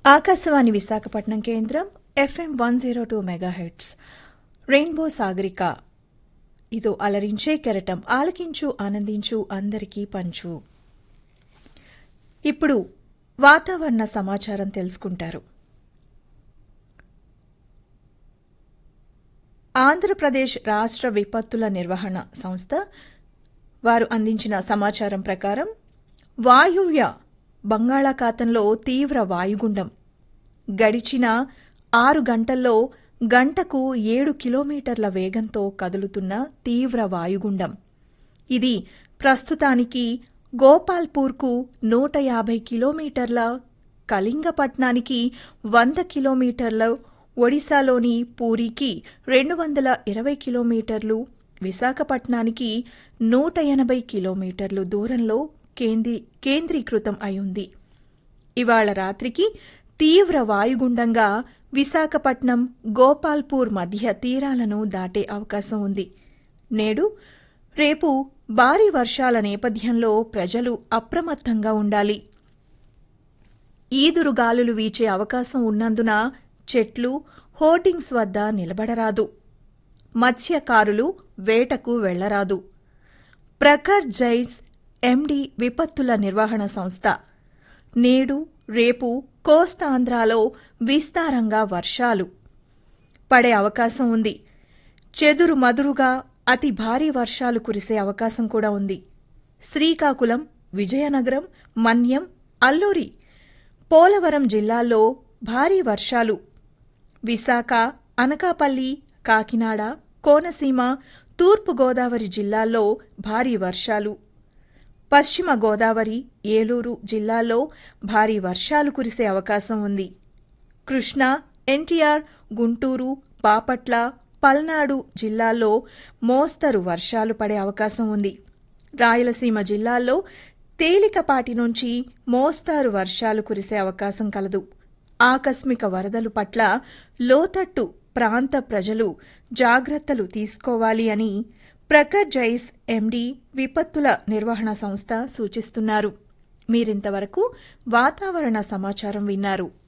ఆకాశవాణి విశాఖపట్నం కేంద్రం FM one zero two megahertz rainbow Sagarika ఇదో అలరించే కెరటం ఆలకించు ఆనందించు అందరికీ పంచు ఇప్పుడు వాతావరణ సమాచారం తెలుసుకుంటారు ఆంధ్రప్రదేశ్ రాష్ట్ర విపత్తుల నిర్వహణ సంస్థ వారు అందించిన సమాచారం ప్రకారం వాయువ్య బంగాళాఖాతంలో తీవ్ర వాయుగుండం గడిచిన ఆరు గంటల్లో గంటకు ఏడు కిలోమీటర్ల వేగంతో కదులుతున్న తీవ్ర వాయుగుండం ఇది ప్రస్తుతానికి గోపాల్పూర్కు నూట యాభై కిలోమీటర్ల కళింగపట్నానికి వంద కిలోమీటర్ల ఒడిశాలోని పూరికి రెండు వందల ఇరవై కిలోమీటర్లు విశాఖపట్నానికి నూట ఎనభై కిలోమీటర్లు దూరంలో కేంద్రీ కేంద్రీకృతం అయింది ఇవాళ రాత్రికి తీవ్ర వాయుగుండంగా విశాఖపట్నం గోపాల్పూర్ మధ్య తీరాలను దాటే అవకాశం ఉంది నేడు రేపు భారీ వర్షాల నేపథ్యంలో ప్రజలు అప్రమత్తంగా ఉండాలి ఈదురుగాలులు వీచే అవకాశం ఉన్నందున చెట్లు హోర్డింగ్స్ వద్ద నిలబడరాదు మత్స్యకారులు వేటకు వెళ్లరాదు ప్రఖర్ జైస్ ఎండి విపత్తుల నిర్వహణ సంస్థ నేడు రేపు కోస్తాంధ్రాలో విస్తారంగా వర్షాలు పడే అవకాశం ఉంది చెదురు మదురుగా అతి భారీ వర్షాలు కురిసే అవకాశం కూడా ఉంది శ్రీకాకుళం విజయనగరం మన్యం అల్లూరి పోలవరం జిల్లాల్లో భారీ వర్షాలు విశాఖ అనకాపల్లి కాకినాడ కోనసీమ తూర్పుగోదావరి జిల్లాల్లో భారీ వర్షాలు పశ్చిమ గోదావరి ఏలూరు జిల్లాల్లో భారీ వర్షాలు కురిసే అవకాశం ఉంది కృష్ణా ఎన్టీఆర్ గుంటూరు బాపట్ల పల్నాడు జిల్లాల్లో మోస్తరు వర్షాలు పడే అవకాశం ఉంది రాయలసీమ జిల్లాల్లో తేలికపాటి నుంచి మోస్తారు వర్షాలు కురిసే అవకాశం కలదు ఆకస్మిక వరదలు పట్ల లోతట్టు ప్రాంత ప్రజలు జాగ్రత్తలు తీసుకోవాలి అని ప్రఖర్ జైస్ ఎండి విపత్తుల నిర్వహణ సంస్థ సూచిస్తున్నారు మీరింతవరకు వాతావరణ సమాచారం విన్నారు